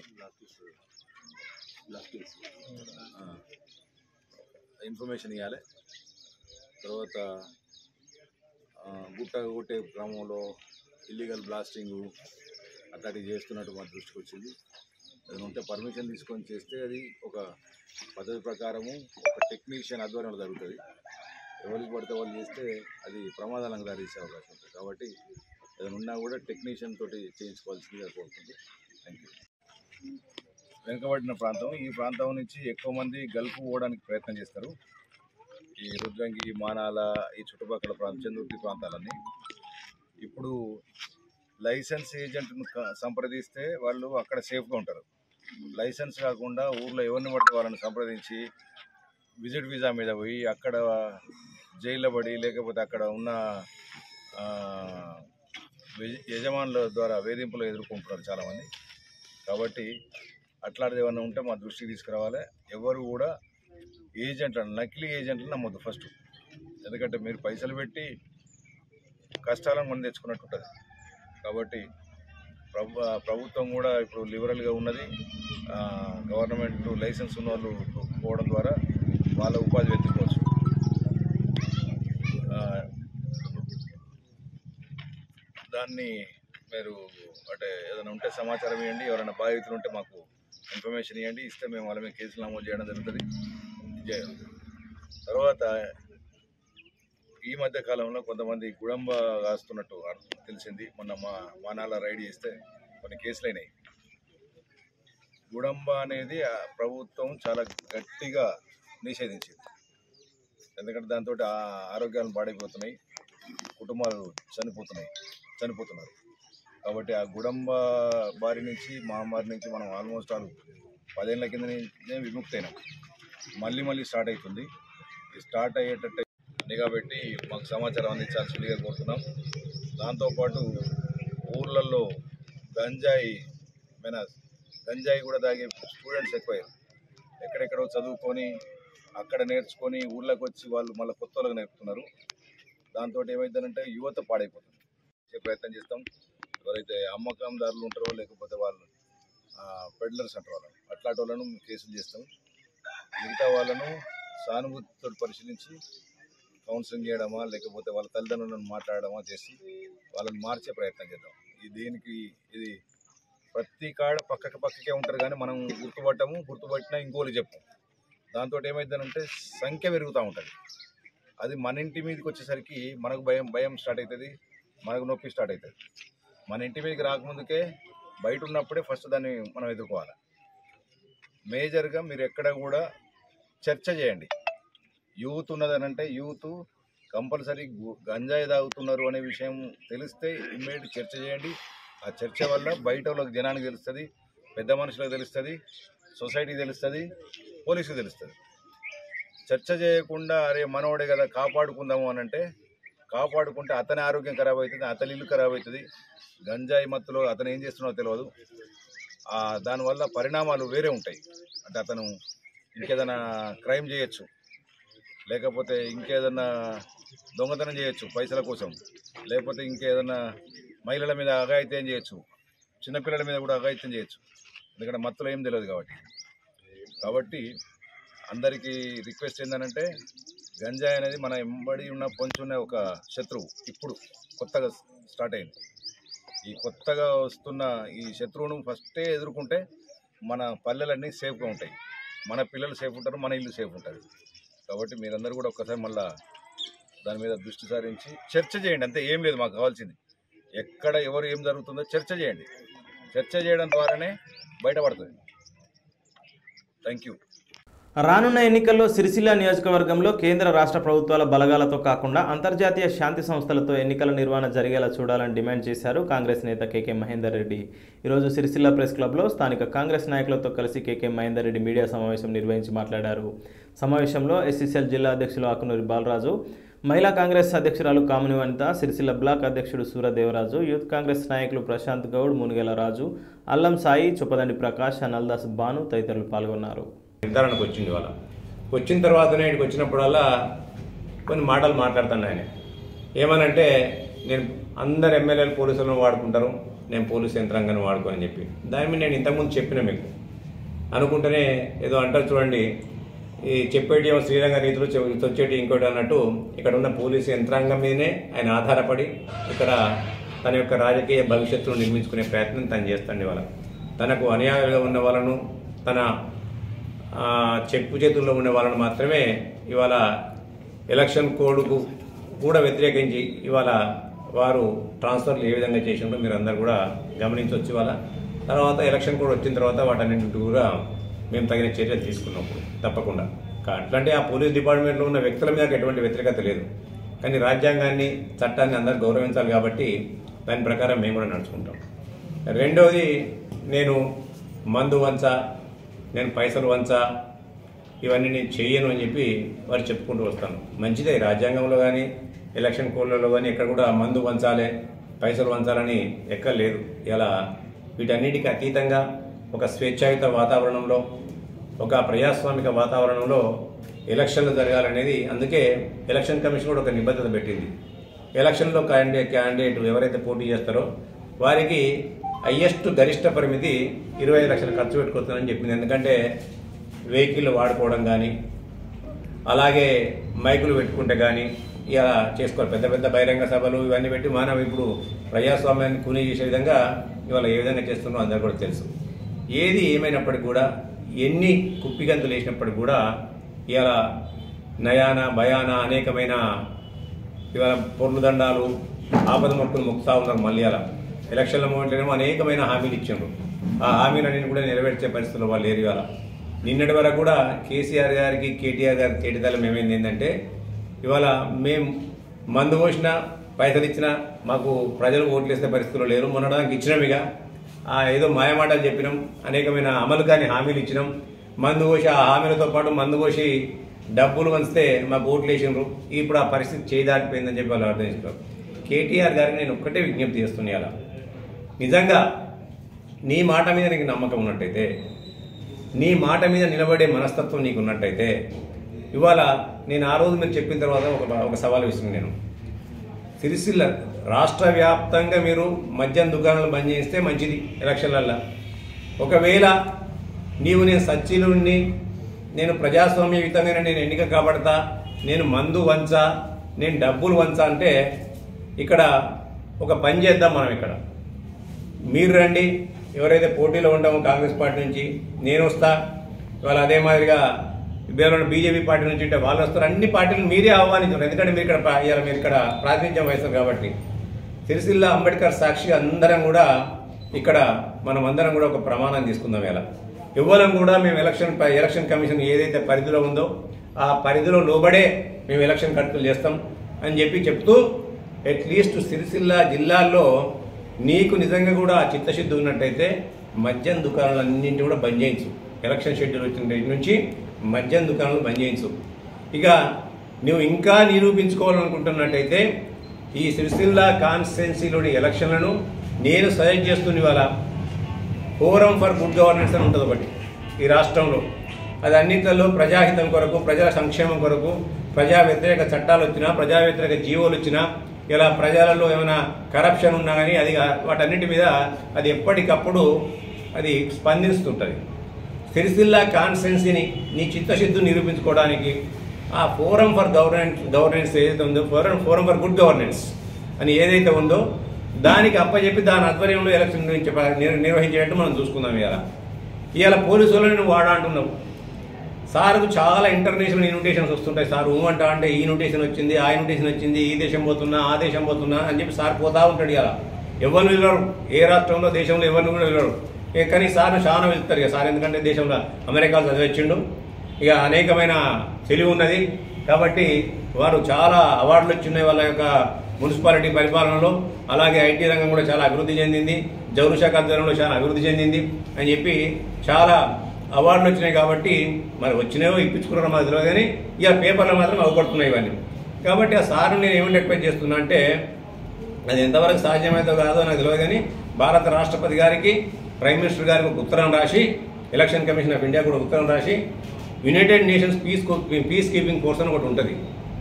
ఆ, ఇన్ఫర్మేషన్ ఇవ్వాలి తర్వాత ఆ, గుట్ట కొట్టే క్రమంలో ఇల్లీగల్ బ్లాస్టింగ్ అట్లాంటివి చేస్తున్నట్టు మా దృష్టికి వచ్చింది అది ఉంటే పర్మిషన్ తీసుకొని చేస్తే అది ఒక పద్ధతి ప్రకారము ఒక టెక్నీషియన్ ఆధ్వర్యంలో జరుగుతుంది ఎవరికి పడితే వాళ్ళు చేస్తే అది ప్రమాదాలకు దారితీసే అవకాశం ఉంటుంది కాబట్టి ఏదైనా ఉన్నా కూడా టెక్నీషియన్ తోటి చేయించుకోవాల్సిందిగా కోరుకుంటుంది థ్యాంక్ యూ వెనుకబడిన ప్రాంతం ఈ ప్రాంతం నుంచి ఎక్కువ మంది గల్ఫ్ పోవడానికి ప్రయత్నం చేస్తారు ఈ రుద్రంగి మానాల ఈ చుట్టుపక్కల ప్రాంతం చందుర్తి ప్రాంతాలన్నీ ఇప్పుడు లైసెన్స్ ఏజెంట్ను క- సంప్రదిస్తే వాళ్ళు అక్కడ సేఫ్గా ఉంటారు లైసెన్స్ కాకుండా ఊర్లో ఎవరిని పడితే వాళ్ళని సంప్రదించి విజిట్ వీసా మీద పోయి అక్కడ జైల్లో పడి లేకపోతే అక్కడ ఉన్న ఆ, యజ- యజమానుల ద్వారా వేధింపులు ఎదుర్కొంటున్నారు చాలామంది కాబట్టి అట్లాంటిది ఏమైనా ఉంటే మా దృష్టికి తీసుకురావాలి ఎవరు కూడా ఏజెంట్లను నకిలీ ఏజెంట్లు నమ్మొద్దు ఫస్ట్ ఎందుకంటే మీరు పైసలు పెట్టి కష్టాలను కొని తెచ్చుకున్నట్టు ఉంటుంది కాబట్టి ప్రభు ప్రభుత్వం కూడా ఇప్పుడు లిబరల్గా ఉన్నది ఆ, గవర్నమెంట్ లైసెన్స్ ఉన్న వాళ్ళు పోవడం ద్వారా వాళ్ళ ఉపాధి వెతుక్కోవచ్చు ఆ, దాన్ని మీరు అంటే ఏదైనా ఉంటే సమాచారం ఇవ్వండి ఎవరైనా బాధితులు ఉంటే మాకు ఇన్ఫర్మేషన్ ఇవ్వండి ఇస్తే మేము వాళ్ళ మీద కేసులు నమోదు చేయడం జరుగుతుంది జై- తర్వాత ఈ మధ్య కాలంలో కొంతమంది గుడంబ కాస్తున్నట్టు అర్థం తెలిసింది మొన్న మా మానాల రైడ్ చేస్తే కొన్ని కేసులు అయినాయి గుడంబ అనేది ఆ ప్రభుత్వం చాలా గట్టిగా నిషేధించింది ఎందుకంటే దాంతో ఆరోగ్యాలు పాడైపోతున్నాయి కుటుంబాలు చనిపోతున్నాయి చనిపోతున్నారు కాబట్టి ఆ గుడంబ బారి నుంచి మహమ్మారి నుంచి మనం ఆల్మోస్ట్ ఆల్ పదేళ్ల కింద విముక్తి అయినాం మళ్ళీ మళ్ళీ స్టార్ట్ అవుతుంది ఈ స్టార్ట్ అయ్యేటట్టు నిఘా పెట్టి మాకు సమాచారం అందించాల్సిందిగా కోరుతున్నాం దాంతోపాటు ఊర్లలో గంజాయి మెనాస్ గంజాయి కూడా తాగే స్టూడెంట్స్ ఎక్కువయ్యారు ఎక్కడెక్కడో చదువుకొని అక్కడ నేర్చుకొని ఊళ్ళోకి వచ్చి వాళ్ళు మళ్ళీ కొత్త వాళ్ళకి నేర్పుతున్నారు దాంతో ఏమైందంటే యువత పాడైపోతుంది చేసే ప్రయత్నం చేస్తాం ఎవరైతే అమ్మకందారులు ఉంటారో లేకపోతే వాళ్ళు పెడ్లర్స్ అంటారు వాళ్ళు అట్లాంటి వాళ్ళను కేసులు చేస్తాం మిగతా వాళ్ళను సానుభూతితో పరిశీలించి కౌన్సిలింగ్ చేయడమా లేకపోతే వాళ్ళ తల్లిదండ్రులను మాట్లాడడమా చేసి వాళ్ళని మార్చే ప్రయత్నం చేద్దాం ఈ దీనికి ఇది ప్రతి కాడ పక్కకి పక్కకే ఉంటారు కానీ మనం గుర్తుపట్టము గుర్తుపట్టినా ఇంకోళ్ళు చెప్పం దాంతో ఏమైందనంటే సంఖ్య పెరుగుతూ ఉంటుంది అది మన ఇంటి మీదకి వచ్చేసరికి మనకు భయం భయం స్టార్ట్ అవుతుంది మనకు నొప్పి స్టార్ట్ అవుతుంది మన ఇంటి మీదకి రాకముందుకే బయట ఉన్నప్పుడే ఫస్ట్ దాన్ని మనం ఎదుర్కోవాలి మేజర్గా మీరు ఎక్కడ కూడా చర్చ చేయండి యూత్ ఉన్నదనంటే యూత్ కంపల్సరీ గు- గంజాయి తాగుతున్నారు అనే విషయం తెలిస్తే ఇమ్మీడియట్ చర్చ చేయండి ఆ చర్చ వల్ల బయట వాళ్ళకి జనానికి తెలుస్తుంది పెద్ద మనుషులకు తెలుస్తుంది సొసైటీకి తెలుస్తుంది పోలీసుకి తెలుస్తుంది చర్చ చేయకుండా అరే మనోడే కదా కాపాడుకుందాము అని అంటే కాపాడుకుంటే అతని ఆరోగ్యం ఖరాబ్ అవుతుంది అతని ఇల్లు ఖరాబ్ అవుతుంది గంజాయి మత్తులో అతను ఏం చేస్తున్నాడో తెలియదు ఆ, దానివల్ల పరిణామాలు వేరే ఉంటాయి అంటే అతను ఇంకేదైనా క్రైమ్ చేయొచ్చు లేకపోతే ఇంకేదన్నా దొంగతనం చేయొచ్చు పైసల కోసం లేకపోతే ఇంకేదన్నా మహిళల మీద అఘాయిత్యం చేయొచ్చు చిన్నపిల్లల మీద కూడా అఘాయిత్యం చేయొచ్చు ఎందుకంటే మత్తులో ఏం తెలియదు కాబట్టి కాబట్టి అందరికీ రిక్వెస్ట్ ఏంటంటే గంజాయి అనేది మన ఎంబడి ఉన్న పొంచున్న ఒక శత్రువు ఇప్పుడు కొత్తగా స్టార్ట్ అయింది ఈ కొత్తగా వస్తున్న ఈ శత్రువును ఫస్టే ఎదుర్కొంటే మన పల్లెలన్నీ సేఫ్గా ఉంటాయి మన పిల్లలు సేఫ్ ఉంటారు మన ఇల్లు సేఫ్ ఉంటుంది కాబట్టి మీరందరూ కూడా ఒక్కసారి మళ్ళా దాని మీద దృష్టి సారించి చర్చ చేయండి అంతే ఏం లేదు మాకు కావాల్సింది ఎక్కడ ఎవరు ఏం జరుగుతుందో చర్చ చేయండి చర్చ చేయడం ద్వారానే బయటపడుతుంది థ్యాంక్ యూ రానున్న ఎన్నికల్లో సిరిసిల్ల నియోజకవర్గంలో కేంద్ర రాష్ట్ర ప్రభుత్వాల బలగాలతో కాకుండా అంతర్జాతీయ శాంతి సంస్థలతో ఎన్నికల నిర్వహణ జరిగేలా చూడాలని డిమాండ్ చేశారు కాంగ్రెస్ నేత కేకే మహేందర్ రెడ్డి ఈరోజు సిరిసిల్ల ప్రెస్ క్లబ్లో స్థానిక కాంగ్రెస్ నాయకులతో కలిసి కేకే మహేందర్ రెడ్డి మీడియా సమావేశం నిర్వహించి మాట్లాడారు సమావేశంలో ఎస్సీసీఎల్ జిల్లా అధ్యక్షులు ఆకునూరి బాలరాజు మహిళా కాంగ్రెస్ అధ్యక్షురాలు కామిని వనిత సిరిసిల్ల బ్లాక్ అధ్యక్షుడు సూర్యదేవరాజు యూత్ కాంగ్రెస్ నాయకులు ప్రశాంత్ గౌడ్ మునిగెల రాజు అల్లం సాయి చొప్పదండి ప్రకాష్ అనల్దాస్ బాను తదితరులు పాల్గొన్నారు నిర్ధారణకు వచ్చింది వాళ్ళ వచ్చిన తర్వాతనే ఇక్కడికి వచ్చినప్పుడల్లా కొన్ని మాటలు మాట్లాడుతాను ఆయన ఏమనంటే నేను అందరు ఎమ్మెల్యేలు పోలీసులను వాడుకుంటారు నేను పోలీసు యంత్రాంగాన్ని వాడుకోని చెప్పి దాని మీద నేను ఇంతకుముందు చెప్పిన మీకు అనుకుంటేనే ఏదో అంటారు చూడండి ఈ చెప్పేటి ఏమో శ్రీరంగ రీతిలో చె- వచ్చేటి ఇంకోటి అన్నట్టు ఇక్కడ ఉన్న పోలీసు యంత్రాంగం మీదనే ఆయన ఆధారపడి ఇక్కడ తన యొక్క రాజకీయ భవిష్యత్తును నిర్మించుకునే ప్రయత్నం తను చేస్తాడు వాళ్ళ తనకు అనుయాయులుగా ఉన్న వాళ్ళను తన ఆ, చెప్పు చేతుల్లో ఉన్న వాళ్ళని మాత్రమే ఇవాళ ఎలక్షన్ కోడ్కు కూడా వ్యతిరేకించి ఇవాళ వారు ట్రాన్స్ఫర్లు ఏ విధంగా చేసినారో మీరు అందరు కూడా గమనించవచ్చు ఇవాళ తర్వాత ఎలక్షన్ కోడ్ వచ్చిన తర్వాత వాటన్నింటి కూడా మేము తగిన చర్యలు తీసుకున్నప్పుడు తప్పకుండా కా- అట్లంటే ఆ పోలీస్ డిపార్ట్మెంట్లో ఉన్న వ్యక్తుల మీద ఎటువంటి వ్యతిరేకత లేదు కానీ రాజ్యాంగాన్ని చట్టాన్ని అందరు గౌరవించాలి కాబట్టి దాని ప్రకారం మేము కూడా నడుచుకుంటాం రెండవది నేను మందు వంచ నేను పైసలు వంచ ఇవన్నీ నేను చెయ్యను అని చెప్పి వారు చెప్పుకుంటూ వస్తాను మంచిదే రాజ్యాంగంలో కానీ ఎలక్షన్ కోడ్లలో కానీ ఎక్కడ కూడా మందు వంచాలి పైసలు వంచాలని ఎక్కడ లేదు ఇలా వీటన్నిటికీ అతీతంగా ఒక స్వేచ్ఛాయుత వాతావరణంలో ఒక ప్రజాస్వామిక వాతావరణంలో ఎలక్షన్లు జరగాలనేది అందుకే ఎలక్షన్ కమిషన్ కూడా ఒక నిబద్ధత పెట్టింది ఎలక్షన్లో క్యాండిడేట్ క్యాండిడేట్ ఎవరైతే పోటీ చేస్తారో వారికి హయ్యెస్ట్ గరిష్ట పరిమితి ఇరవై ఐదు లక్షలు ఖర్చు పెట్టుకోవచ్చని చెప్పింది ఎందుకంటే వెహికల్ వాడుకోవడం కానీ అలాగే మైకులు పెట్టుకుంటే కానీ ఇలా చేసుకోవాలి పెద్ద పెద్ద బహిరంగ సభలు ఇవన్నీ పెట్టి మనం ఇప్పుడు ప్రజాస్వామ్యాన్ని కూనీ చేసే విధంగా ఇవాళ ఏ విధంగా చేస్తున్నారో అందరూ కూడా తెలుసు ఏది ఏమైనప్పటికీ కూడా ఎన్ని కుప్పిగంతులు వేసినప్పటికీ కూడా ఇలా నయాన భయాన అనేకమైన ఇవాళ పొర్లు దండాలు ఆపద మొక్కులు మొక్కుతా ఉన్నారు మళ్ళీ అలా ఎలక్షన్ల మూమెంట్లోనేమో అనేకమైన హామీలు ఇచ్చిండ్రు ఆ హామీలన్నీ కూడా నెరవేర్చే పరిస్థితుల్లో వాళ్ళు లేరు ఇవాళ నిన్నటి వరకు కూడా కేసీఆర్ గారికి కేటీఆర్ గారికి కేటీఆర్ ఏమైంది ఏంటంటే ఇవాళ మేము మందు పోసినా పైసలు ఇచ్చినా మాకు ప్రజలు ఓట్లు వేసే పరిస్థితుల్లో లేరు మొన్నడానికి ఇచ్చినాం ఇక ఆ ఏదో మాయమాటలు చెప్పినాం అనేకమైన అమలు కాని హామీలు ఇచ్చినాం మందు పోసి ఆ హామీలతో పాటు మందు పోసి డబ్బులు వంచితే మాకు ఓట్లు వేసినారు ఇప్పుడు ఆ పరిస్థితి చేయదాటిపోయిందని చెప్పి వాళ్ళు అర్థం చేసుకోరు కేటీఆర్ గారికి నేను ఒక్కటే విజ్ఞప్తి చేస్తున్నా ఇలా నిజంగా నీ మాట మీద నీకు నమ్మకం ఉన్నట్టయితే నీ మాట మీద నిలబడే మనస్తత్వం నీకు ఉన్నట్టయితే ఇవాళ నేను ఆ రోజు మీరు చెప్పిన తర్వాత ఒక ఒక సవాల్ విసిరిన నేను సిరిసిల్ల రాష్ట్ర వ్యాప్తంగా మీరు మద్యం దుకాణాలు బంద్ చేస్తే మంచిది ఎలక్షన్లల్లో ఒకవేళ నీవు నేను సచ్చిలుణ్ణి నేను ప్రజాస్వామ్యయుతంగా నేను ఎన్నిక కాబడతా నేను మందు వంచా నేను డబ్బులు వంచా అంటే ఇక్కడ ఒక పని చేద్దాం మనం ఇక్కడ మీరు రండి ఎవరైతే పోటీలో ఉంటామో కాంగ్రెస్ పార్టీ నుంచి నేను వస్తా ఇవాళ అదే మాదిరిగా ఇద్దరు బీజేపీ పార్టీ నుంచి ఉంటే వాళ్ళు వస్తారు అన్ని పార్టీలు మీరే ఆహ్వానించారు ఎందుకంటే మీరు ఇక్కడ ప్రా- ఇవాళ మీరు ఇక్కడ ప్రాతినిధ్యం వహిస్తారు కాబట్టి సిరిసిల్ల అంబేద్కర్ సాక్షిగా అందరం కూడా ఇక్కడ మనం అందరం కూడా ఒక ప్రమాణం తీసుకుందాం ఇలా ఇవ్వడం కూడా మేము ఎలక్షన్ ప- ఎలక్షన్ కమిషన్ ఏదైతే పరిధిలో ఉందో ఆ పరిధిలో లోబడే మేము ఎలక్షన్ కట్టులు చేస్తాం అని చెప్పి చెప్తూ అట్లీస్ట్ సిరిసిల్ల జిల్లాల్లో నీకు నిజంగా కూడా ఆ చిత్తశుద్ధి ఉన్నట్టయితే మద్యం దుకాణాలన్నింటినీ కూడా బంద్ చేయించు ఎలక్షన్ షెడ్యూల్ వచ్చిన దగ్గర నుంచి మద్యం దుకాణాలు బంద్ చేయించు ఇక నువ్వు ఇంకా నిరూపించుకోవాలనుకుంటున్నట్టయితే ఈ సిరిసిల్ల కాన్స్టిట్యున్సీలోని ఎలక్షన్లను నేను సజెస్ట్ చేస్తున్న ఇవాళ ఫోరం ఫర్ గుడ్ గవర్నెన్స్ అని ఉంటుంది ఒకటి ఈ రాష్ట్రంలో అది అన్నింటిలో ప్రజాహితం కొరకు ప్రజల సంక్షేమం కొరకు ప్రజా వ్యతిరేక చట్టాలు వచ్చినా ప్రజా వ్యతిరేక జీవోలు వచ్చినా ఇలా ప్రజలలో ఏమైనా కరప్షన్ ఉన్నా కానీ అది వాటన్నిటి మీద అది ఎప్పటికప్పుడు అది స్పందిస్తుంటుంది సిరిసిల్ల కాన్స్టిట్యున్సీని నీ చిత్తశుద్ధిని నిరూపించుకోవడానికి ఆ ఫోరం ఫర్ గవర్నెన్స్ గవర్నెన్స్ ఏదైతే ఉందో forum forum for good governance అని ఏదైతే ఉందో దానికి అప్పచెప్పి దాని ఆధ్వర్యంలో ఎలక్షన్ గురించి ప- నిర్- నిర్వహించేటట్టు మనం చూసుకుందాం ఇవాళ ఇవాళ పోలీసు వాళ్ళని నువ్వు వాడా అంటున్నావు సార్కు చాలా ఇంటర్నేషనల్ ఇన్విటేషన్స్ వస్తుంటాయి సార్ ఊ అంటా అంటే ఈ ఇన్విటేషన్ వచ్చింది ఆ ఇన్విటేషన్ వచ్చింది ఈ దేశం పోతున్నా ఆ దేశం పోతున్నా అని చెప్పి సార్ పోతా ఉంటాడు ఇలా ఎవరిని వెళ్ళరు ఏ రాష్ట్రంలో దేశంలో ఎవరిని కూడా వెళ్ళరు ఏ కానీ సార్ను చాలా వెళ్తారు ఇక సార్ ఎందుకంటే దేశంలో అమెరికా చదివచ్చిండు ఇక అనేకమైన తెలివి ఉన్నది కాబట్టి వారు చాలా అవార్డులు వచ్చినాయి వాళ్ళ యొక్క మున్సిపాలిటీ పరిపాలనలో అలాగే ఐటీ రంగం కూడా చాలా అభివృద్ధి చెందింది జౌరు శాఖ ఆధ్వర్యంలో చాలా అభివృద్ధి చెందింది అని చెప్పి చాలా అవార్డులు వచ్చినాయి కాబట్టి మరి వచ్చినాయో ఇప్పించుకున్నారో మాకు తెలియదు కానీ ఇక పేపర్లో మాత్రం అవపడుతున్నాయి ఇవన్నీ కాబట్టి ఆ సార్ నేను ఏమిటి ఎక్స్పెక్ట్ చేస్తున్నా అంటే అది ఎంతవరకు సాధ్యమైతే కాదో నాకు తెలియదు కానీ భారత రాష్ట్రపతి గారికి ప్రైమ్ మినిస్టర్ గారికి ఒక ఉత్తరం రాసి ఎలక్షన్ కమిషన్ ఆఫ్ ఇండియా కూడా ఉత్తరం రాసి United Nations peace co- peacekeeping force అని ఒకటి ఉంటుంది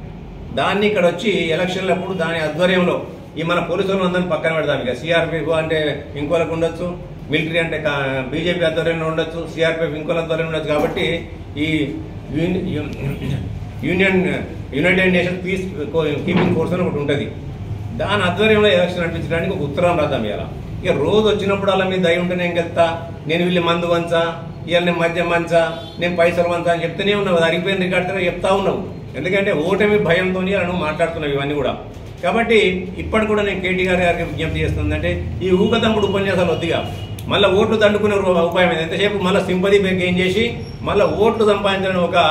దాన్ని ఇక్కడ వచ్చి ఎలక్షన్లప్పుడు దాని ఆధ్వర్యంలో ఈ మన పోలీసులను అందరిని పక్కన పెడదాం ఇక సిఆర్పిఎఫ్ అంటే ఇంకోలకు ఉండొచ్చు మిలిటరీ అంటే బీజేపీ ఆధ్వర్యంలో ఉండొచ్చు సిఆర్పిఎఫ్ ఇంకోల ఆధ్వర్యంలో ఉండొచ్చు కాబట్టి ఈ యూని- యు- union United Nations peacekeeping force అని ఒకటి ఉంటుంది దాని ఆధ్వర్యంలో ఎలక్షన్ నడిపించడానికి ఒక ఉత్తరం రాద్దాం ఇవాళ ఇక రోజు వచ్చినప్పుడు అలా మీద దయ ఉంటే నేను వెళ్తా నేను వీళ్ళు మందు వంచా ఇవాళ నేను మద్యం వంచా నేను పైసలు వంచా అని చెప్తూనే ఉన్నావు అది అరిగిపోయిన రికార్డుతో చెప్తా ఉన్నావు ఎందుకంటే ఓటమి భయంతో నువ్వు మాట్లాడుతున్నావు ఇవన్నీ కూడా కాబట్టి ఇప్పటి కూడా నేను కేటీ గారి గారికి విజ్ఞప్తి చేస్తుందంటే ఈ ఊకదంపుడు ఉపన్యాసాలు వద్దిగా మళ్ళీ ఓట్లు దండుకునే రూ- ఉపాయం ఇది. ఎంతసేపు మళ్ళీ సింపతి గెయిన్ చేసి మళ్ళీ ఓట్లు సంపాదించడం ఒక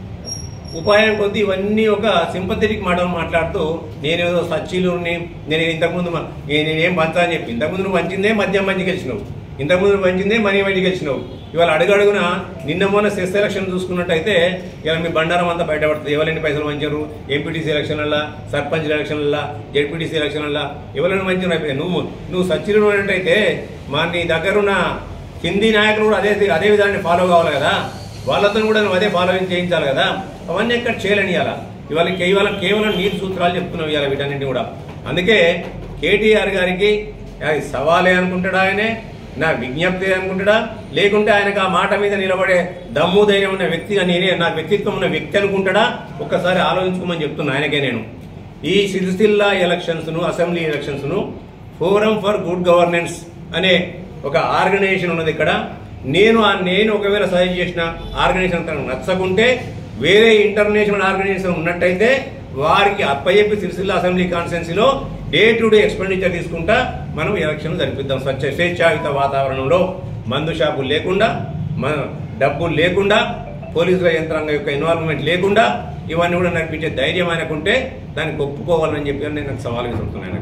ఉపాయం కొద్దీ ఇవన్నీ ఒక సింపథెటిక్ మాటలు మాట్లాడుతూ నేనేదో సచ్చీలుని నేను ఇంతకుముందు మ- నేను నేనేం పంచా అని చెప్పి ఇంతకుముందు నువ్వు పంచిందే మద్యం మంచి గెలిచినావు ఇంతకుముందు నువ్వు పంచిందే మనీ మంచి గెలిచినావు ఇవాళ అడుగడుగున నిన్న మొన్న సెస్ ఎలక్షన్ చూసుకున్నట్టయితే ఇలా మీ బండారం అంతా బయటపడుతుంది ఎవరైనా పైసలు మంచారు ఎంపీటీసీ ఎలక్షన్ల సర్పంచ్ ఎలక్షన్ల జెడ్పీటీసీ ఎలక్షన్ల ఎవరైనా మంచి అయిపోయాయి నువ్వు నువ్వు సచ్చిలు ఉన్నట్టయితే మా నీ దగ్గరున్న హిందీ నాయకులు కూడా అదే అదే విధాన్ని ఫాలో కావాలి కదా వాళ్ళతో కూడా నువ్వు అదే ఫాలో చేయించాలి కదా అవన్నీ ఎక్కడ చేయలేని ఇవాళ ఇవాళ కేవలం కేవలం నీతి సూత్రాలు చెప్తున్నావు ఇవాళ వీటన్నింటి కూడా అందుకే కేటీఆర్ గారికి అది సవాలే అనుకుంటాడా ఆయనే నా విజ్ఞప్తి అనుకుంటాడా లేకుంటే ఆయనకు ఆ మాట మీద నిలబడే దమ్ము ధైర్యం ఉన్న వ్యక్తిగా నేనే నా వ్యక్తిత్వం ఉన్న వ్యక్తి అనుకుంటాడా ఒక్కసారి ఆలోచించుకోమని చెప్తున్నా ఆయనకే నేను ఈ సిరిసిల్ల ఎలక్షన్స్ ను అసెంబ్లీ ఎలక్షన్స్ ను ఫోరం ఫర్ గుడ్ గవర్నెన్స్ అనే ఒక ఆర్గనైజేషన్ ఉన్నది ఇక్కడ నేను ఆ నేను ఒకవేళ సజెస్ట్ చేసిన ఆర్గనైజేషన్ తనకు నచ్చకుంటే వేరే ఇంటర్నేషనల్ ఆర్గనైజేషన్ ఉన్నట్టయితే వారికి అప్పచెప్పి సిరిసిల్ల అసెంబ్లీ కాన్స్టిట్యున్సీలో డే టు డే ఎక్స్పెండిచర్ తీసుకుంటా మనం ఎలక్షన్ జరిపిద్దాం స్వచ్ఛ స్వేచ్ఛాయుత వాతావరణంలో మందు షాపులు లేకుండా మన డబ్బులు లేకుండా పోలీసుల యంత్రాంగం యొక్క ఇన్వాల్వ్మెంట్ లేకుండా ఇవన్నీ కూడా నడిపించే ధైర్యం ఆయనకుంటే దానికి ఒప్పుకోవాలని చెప్పి నేను నాకు సవాల్ విసురుతున్నాను ఆయనకు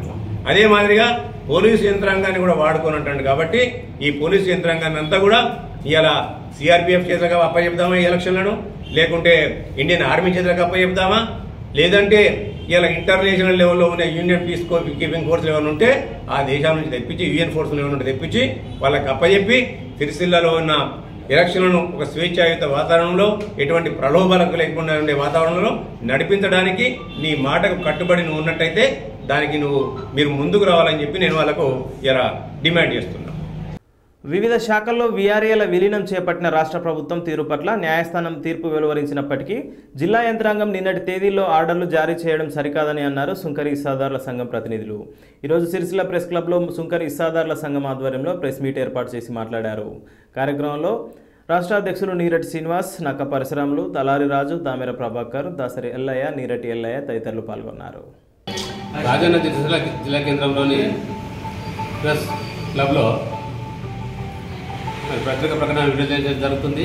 అదే మాదిరిగా పోలీసు యంత్రాంగాన్ని కూడా వాడుకోనంటాడు కాబట్టి ఈ పోలీసు యంత్రాంగాన్ని అంతా కూడా ఇవాళ సిఆర్పిఎఫ్ చేతులకు అప్పచెప్దామా ఈ ఎలక్షన్లను లేకుంటే ఇండియన్ ఆర్మీ చేతులకు అప్పచెప్దామా లేదంటే ఇలా ఇంటర్నేషనల్ లెవెల్లో ఉన్న యూనియన్ పీస్ కీపింగ్ ఫోర్స్ ఏమైనా ఉంటే ఆ దేశాల నుంచి తెప్పించి యూఎన్ ఫోర్స్ ఏమైనా ఉంటే తెప్పించి వాళ్ళకి అప్పచెప్పి సిరిసిల్లలో ఉన్న ఎలక్షన్లను ఒక స్వేచ్ఛాయుత వాతావరణంలో ఎటువంటి ప్రలోభాలకు లేకుండా ఉండే వాతావరణంలో నడిపించడానికి నీ మాటకు కట్టుబడి నువ్వు ఉన్నట్టయితే దానికి నువ్వు మీరు ముందుకు రావాలని చెప్పి నేను వాళ్ళకు ఇలా డిమాండ్ చేస్తున్నా వివిధ శాఖల్లో వీఆర్ఏల విలీనం చేపట్టిన రాష్ట్ర ప్రభుత్వం తీరు పట్ల న్యాయస్థానం తీర్పు వెలువరించినప్పటికీ జిల్లా యంత్రాంగం నిన్నటి తేదీల్లో ఆర్డర్లు జారీ చేయడం సరికాదని అన్నారు సుంకరి ఇస్సాదారుల సంఘం ప్రతినిధులు ఈరోజు సిరిసిల్ల ప్రెస్ క్లబ్లో సుంకరి ఇస్సాదారుల సంఘం ఆధ్వర్యంలో ప్రెస్ మీట్ ఏర్పాటు చేసి మాట్లాడారు కార్యక్రమంలో రాష్ట్ర అధ్యక్షులు నీరటి శ్రీనివాస్ నక్క పరశురాములు తలారి రాజు దామెర ప్రభాకర్ దాసరి ఎల్లయ్య నీరటి ఎల్లయ్య తదితరులు పాల్గొన్నారు రాజన్న జిల్లా జిల్లా కేంద్రంలోని ప్రెస్ క్లబ్లో మరి పత్రిక ప్రకటన విడుదల చేయడం జరుగుతుంది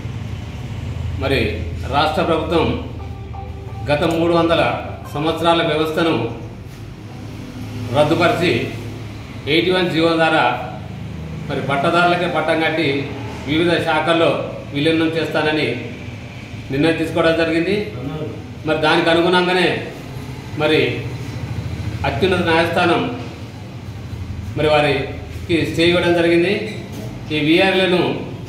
మరి రాష్ట్ర ప్రభుత్వం గత మూడు వందల సంవత్సరాల వ్యవస్థను రద్దుపరిచి ఎయిటీ వన్ జీవో ద్వారా మరి పట్టదారులకే పట్టం కట్టి వివిధ శాఖల్లో విలీనం చేస్తానని నిర్ణయం తీసుకోవడం జరిగింది మరి దానికి అనుగుణంగానే మరి అత్యున్నత న్యాయస్థానం మరి వారికి స్టే ఇవ్వడం జరిగింది ఈ విఆర్లను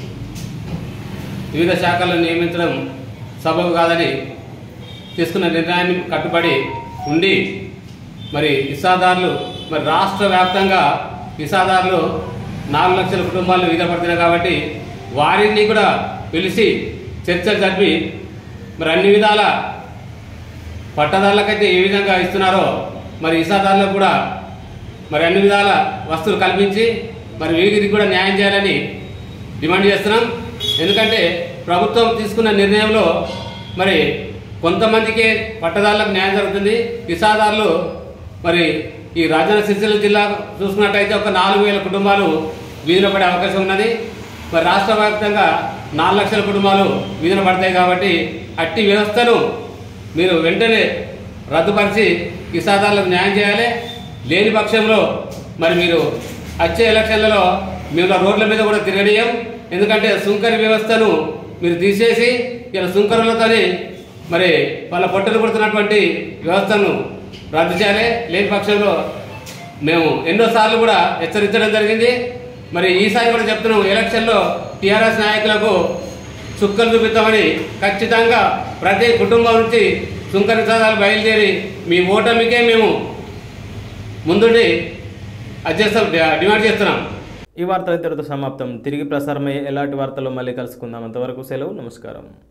వివిధ శాఖల్లో నియమించడం సబబు కాదని తీసుకున్న నిర్ణయాన్ని కట్టుబడి ఉండి మరి ఇసాదారులు మరి రాష్ట్ర వ్యాప్తంగా ఇసాదారులు నాలుగు లక్షల కుటుంబాలు వివిధ పడుతున్నాయి కాబట్టి వారిని కూడా పిలిచి చర్చలు జరిపి మరి అన్ని విధాల పట్టదారులకైతే ఏ విధంగా ఇస్తున్నారో మరి ఇసాదారులకు కూడా మరి అన్ని విధాల వస్తువులు కల్పించి మరి వీరికి కూడా న్యాయం చేయాలని డిమాండ్ చేస్తున్నాం ఎందుకంటే ప్రభుత్వం తీసుకున్న నిర్ణయంలో మరి కొంతమందికే పట్టదారులకు న్యాయం జరుగుతుంది ఇసాదారులు మరి ఈ రాజన్న సిరిసిల్ల జిల్లా చూసుకున్నట్టయితే ఒక నాలుగు వేల కుటుంబాలు వీధిలో పడే అవకాశం ఉన్నది మరి రాష్ట్ర వ్యాప్తంగా నాలుగు లక్షల కుటుంబాలు వీధిన పడతాయి కాబట్టి అట్టి వ్యవస్థను మీరు వెంటనే రద్దుపరిచి ఇసాదారులకు న్యాయం చేయాలి లేని పక్షంలో మరి మీరు వచ్చే ఎలక్షన్లలో మేము రోడ్ల మీద కూడా తిరగనీయం ఎందుకంటే సుంకరి వ్యవస్థను మీరు తీసేసి ఇలా సుంకరులతోని మరి వాళ్ళ పొట్టలు పడుతున్నటువంటి వ్యవస్థను రద్దు చేయాలి లేని పక్షంలో మేము ఎన్నోసార్లు కూడా హెచ్చరించడం జరిగింది మరి ఈసారి కూడా చెప్తున్నాం ఎలక్షన్లో టీఆర్ఎస్ నాయకులకు చుక్కలు చూపిస్తామని ఖచ్చితంగా ప్రతి కుటుంబం నుంచి సుంకరి సాదాలు బయలుదేరి మీ ఓటమికే మేము ముందుండి అది చేస్తాం డిమాండ్ చేస్తున్నాం ఈ వార్తలు ఇద్దరితో సమాప్తం తిరిగి ప్రసారమయ్యే ఎలాంటి వార్తలు మళ్ళీ కలుసుకుందాం అంతవరకు సెలవు నమస్కారం